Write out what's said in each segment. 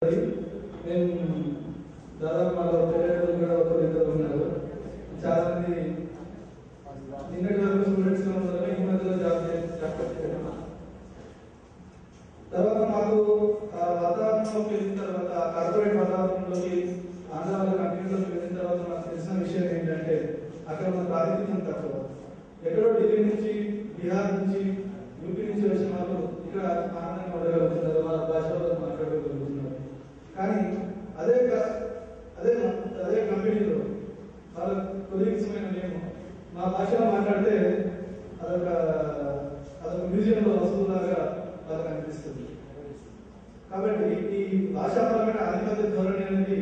నేను దాదాపు మన పేరెంట్స్ కూడా ఒకరు ఇద్దరు ఉన్నారు చాలా మంది నిన్నటి వరకు స్టూడెంట్స్ ఉన్నారు ఈ మధ్యలో జాబ్ చేస్తాను తర్వాత మాకు ఆ వాతావరణంలోకి వెళ్ళిన తర్వాత ఆ కార్పొరేట్ వాతావరణంలోకి ఆంధ్రాలో కంపెనీలోకి వెళ్ళిన తర్వాత నాకు తెలిసిన విషయం ఏంటంటే అక్కడ మన ప్రాతినిధ్యం తక్కువ ఎక్కడో ఢిల్లీ నుంచి బీహార్ నుంచి యూపీ నుంచి వచ్చిన వాళ్ళు ఇక్కడ ఆనందంగా ఉండగలుగుతున్నారు వాళ్ళ భాషలో మాట్లాడగలుగుతున్నారు కానీ అదే క- అదే అదే కంపెనీలో వాళ్ళ కొలీగ్స్ మైన మేము మా భాషలో మాట్లాడితే అదొక అదొక మ్యూజియంలో వస్తువులాగా వాళ్ళకి అనిపిస్తుంది కాబట్టి ఈ భాషాపరమైన ఆధిపత్య ధోరణి అనేది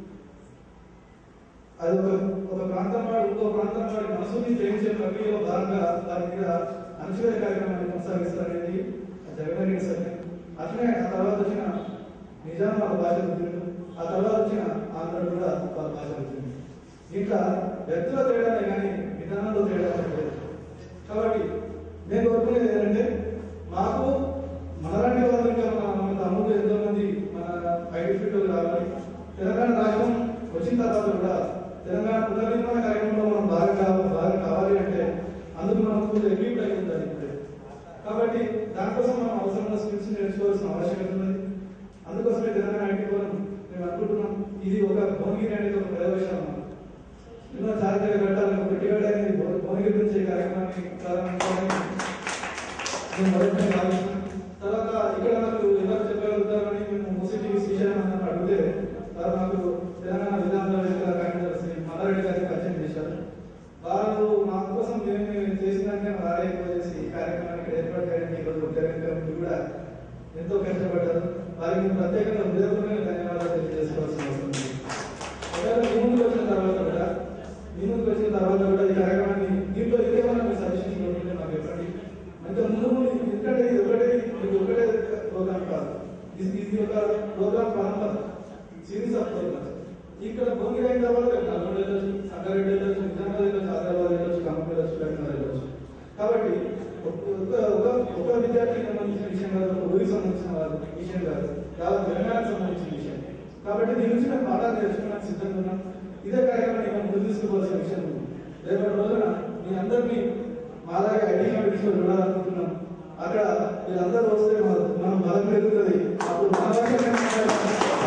అది ఒక ఒక ప్రాంతం వాడు ఇంకో ప్రాంతం వాడి మనసుని జయించే ప్రక్రియలో భాగంగా వారి మీద అణచివేత కార్యక్రమాన్ని కొనసాగిస్తారనేది జగన్ సత్యం అట్లనే ఆ తర్వాత వచ్చిన నిజాం వాళ్ళ భాష రుద్దుడు ఆ తర్వాత వచ్చిన ఆంధ్ర కూడా వాళ్ళ భాష రుద్దుడు ఇంకా వ్యక్తుల తేడానే కానీ విధానంలో తేడా అనేది లేదు కాబట్టి నేను కోరుకునేది ఏంటంటే మాకు మనలాంటి వాళ్ళు ఇంకా మన మన తమ్ముడు ఎంతో మంది మన ఐటీ ఫీల్డ్ కావాలి తెలంగాణ రాష్ట్రం వచ్చిన తర్వాత కూడా తెలంగాణ పునర్నిర్మాణ కార్యక్రమంలో మనం బాగా కావాలి బాగా కావాలి అంటే అందుకు మనం కొంచెం ఎక్విప్ అయి ఉండాలి ఇప్పుడే కాబట్టి దానికోసం మనం అవసరమైన స్కిల్స్ నేర్చుకోవాల్సిన ఆవశ్యకత ఉంది అందుకోసమే తెలంగాణ ఐటీ ఫోరం మేము అనుకుంటున్నాం ఇది ఒక భోగిరి అనేది ఒక ప్రయోగశాల ఎన్నో చారిత్రక ఘట్టాలను పెట్టుబడి అనేది భోగిరి గురించి ఈ కార్యక్రమాన్ని ప్రారంభించాలని నేను మొదటి భావిస్తున్నాను తర్వాత ఇక్కడ నాకు ఎవరు చెప్పగలుగుతారని మేము మూసిటీ శ్రీశైలం అన్న అడిగితే వారు నాకు తెలంగాణ విధానంలో కార్యదర్శి శ్రీ మల్లారెడ్డి గారికి పరిచయం చేశారు వారు మా కోసం మేము చేసినాక వారే ఎక్కువ చేసి ఈ కార్యక్రమానికి ఏర్పాటు చేయడానికి ఈరోజు కమిటీ కూడా ఎంతో కష్టపడ్డారు వారికి మేము ప్రత్యేకంగా హృదయపూర్వక ధన్యవాదాలు తెలియజేసుకోవాల్సిన అవసరం ఉంది ఒకవేళ మీ ముందుకు వచ్చిన తర్వాత కూడా మీ ముందుకు వచ్చిన తర్వాత కూడా ఈ కార్యక్రమాన్ని దీంట్లో ఇంకేమైనా మీరు సజెషన్స్ ఉంటే మాకు చెప్పండి అంటే ముందు ముందు ఎందుకంటే ఇది ఒకటే ఇది ఒకటే ప్రోగ్రామ్ కాదు ఇది ఇది ఒక ప్రోగ్రామ్ పరంపర సిరీస్ ఆఫ్ ప్రోగ్రామ్స్ ఇక్కడ భూమి అయిన తర్వాత నల్గొండ వెళ్ళొచ్చు సంగారెడ్డి వెళ్ళొచ్చు నిజామాబాద్ వెళ్ళొచ్చు ఆదిలాబాద్ వెళ్ళొచ్చు ఖమ్మం వెళ్ళొచ్చు కరీంనగర్ వెళ్ళొచ్చు కాబట్టి ఒక ఒక ఒక విద్యార్థికి సంబంధించిన విషయం కాదు ఒక ఊరికి సంబంధించిన వారు విషయం కాదు యావత్ తెలంగాణకు సంబంధించిన విషయం కాబట్టి దీని నుంచి మేము పాఠాలు నేర్చుకోవడానికి సిద్ధంగా ఉన్నాం ఇదే కార్యక్రమాన్ని మనం ముందు తీసుకోవాల్సిన విషయం ఉంది రేపటి రోజున మీ అందరినీ మాలాగా ఐటీ కంపెనీస్ లో చూడాలనుకుంటున్నాం అక్కడ వీళ్ళందరూ వస్తే మన- మనం బలం పెరుగుతుంది అప్పుడు మన భాష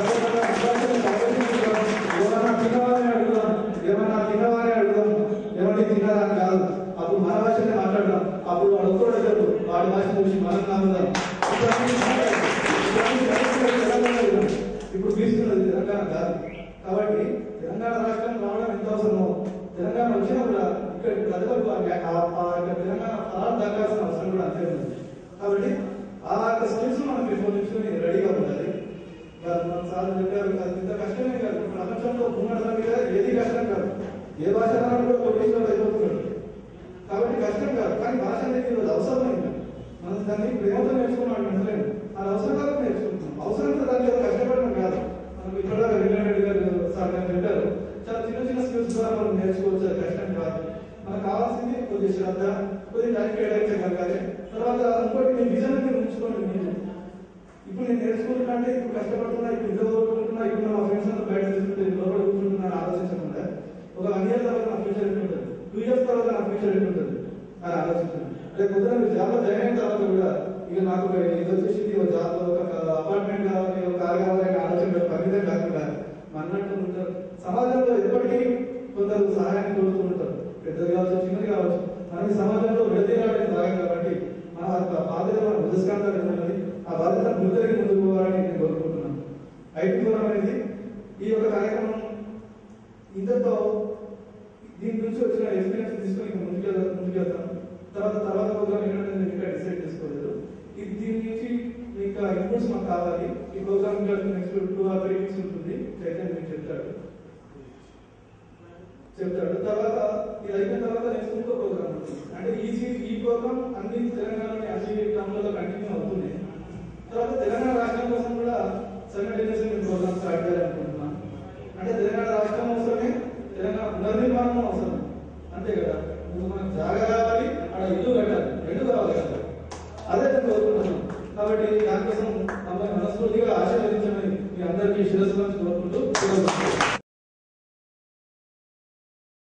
ఏమన్నా తినవాలని అడుగుదాం ఏమన్నా తినవాలని అడుగుదాం ఏమన్నా తిన్నారా అని కాదు అప్పుడు మన భాషనే మాట్లాడదాం అప్పుడు వాడు ఒక్కడు అడగడు వాడి భాష చూసి మనం నమ్ముదాం ఇప్పుడు అన్ని ఇప్పుడు అన్ని తెలంగాణ ఉన్నాం. ఇప్పుడు తీసుకున్నది తెలంగాణ కాదు కాబట్టి తెలంగాణ రాష్ట్రం రావడం ఎంత అవసరమో తెలంగాణ వచ్చినా కూడా ఇక్కడ ప్రజలకు ఆ- ఆ- ఆ యొక్క తెలంగాణ ఫలాలు దక్కాల్సిన అవసరం కూడా అంతే ఉంది కాబట్టి ఆ యొక్క స్కిల్స్ మనం పెంపొందించుకొని రెడీగా ఉండాలి వారు మన సార్లు చెప్పారు అది ఇంత కష్టమే కాదు ప్రపంచంలో భూమండలం మీద ఏది కష్టం కాదు ఏ భాష రావడం కూడా కోటీశ్వరుడు అయిపోతున్నాడు కాబట్టి కష్టం కాదు కానీ భాష అనేది ఈరోజు అవసరమైంది మనం దాన్ని ప్రేమతో నేర్చుకున్నాం వెంటలేదు అది అవసరం కాదు నేర్చుకుంటున్నాం అవసరం దానికి ఏదో కష్టపడడం కాదు మనకు ఇక్కడ వెంకటరెడ్డి గారు సార్ గారు చెప్పారు చాలా చిన్న చిన్న స్కిల్స్ ద్వారా మనం నేర్చుకోవచ్చు అది కష్టం కాదు మనకు కావాల్సింది కొద్ది శ్రద్ధ కొద్ది టైం కేటాయించగలగాలి తర్వాత ఇంకోటి మీ విజన్ మీరు ఉంచుకోండి మీరు ఇప్పుడు నేను నేర్చుకుంటున్నా అంటే ఇప్పుడు కష్టపడుతున్నా ఇప్పుడు ఇద్దరు కోరుకుంటున్నా ఇప్పుడు మా ఫ్రెండ్స్ అంతా బయట తీసుకుంటే లోపల కూర్చుంటున్నా ఆలోచించకుండా ఒక వన్ ఇయర్ తర్వాత నా ఫ్యూచర్ ఎట్లుంటుంది టూ ఇయర్స్ తర్వాత నా ఫ్యూచర్ ఎట్లుంటుంది అని ఆలోచించండి రేపు పొద్దున మీరు జాబ్ జాయిన్ అయిన తర్వాత కూడా ఇక నాకు ఒక ఇది వచ్చేసి ఒక జాబ్ ఒక అపార్ట్మెంట్ కావాలి ఒక కార్ కావాలి అనే ఆలోచన పరిమితం కాకుండా అన్నట్టు ఉంటారు సమాజంలో ఎప్పటికీ కొందరు సహాయాన్ని కోరుతూ ఉంటారు పెద్దది కావచ్చు చిన్నది కావచ్చు మనం ఈ సమాజంలో విడదీయడానికి భాగం కాబట్టి మన ఆ బాధ్యత మన బుధస్కాంతాలు ఉన్నది ఆ బాధ్యత గుర్తెరిగి ముందుకు పోవాలని నేను కోరుకుంటున్నాను ఐటీ ఫోరం అనేది ఈ యొక్క కార్యక్రమం ఇంతతో దీని నుంచి వచ్చిన ఎక్స్పీరియన్స్ తీసుకొని ఇంకా ముందుకు ముందుకెళ్తాం తర్వాత తర్వాత ప్రోగ్రామ్ ఏంటంటే నేను ఇంకా డిసైడ్ చేసుకోలేదు ఇది దీని నుంచి ఇంకా ఇన్పుట్స్ మాకు కావాలి ఈ ప్రోగ్రామ్ ఇంకా next two or three weeks ఉంటుంది చైతన్య మీకు చెప్తాడు చెప్తాడు తర్వాత ఇది అయిపోయిన తర్వాత నెక్స్ట్ ఇంకో ప్రోగ్రామ్ ఉంటుంది అంటే ఈ సీ- ఈ ప్రోగ్రామ్ అన్ని తెలంగాణలోని అన్ని టౌన్లలో కంటిన్యూ అవుతుంది తర్వాత తెలంగాణ రాష్ట్రం కోసం కూడా సైమల్టేనియస్ మేము ప్రోగ్రామ్ స్టార్ట్ చేయాలనుకుంటున్నాం అంటే తెలంగాణ రాష్ట్రం అవసరమే తెలంగాణ పునర్నిర్మాణం అవసరం అంతే కదా ముందు మనకు జాగా కావాలి అక్కడ ఇల్లు కట్టాలి రెండు కావాలి కదా అదే నేను కోరుకుంటున్నాను కాబట్టి దానికోసం మమ్మల్ని మనస్ఫూర్తిగా ఆశీర్వదించమని మీ అందరూ అందరికీ శిరస్సు నుంచి కోరుకుంటున్నాను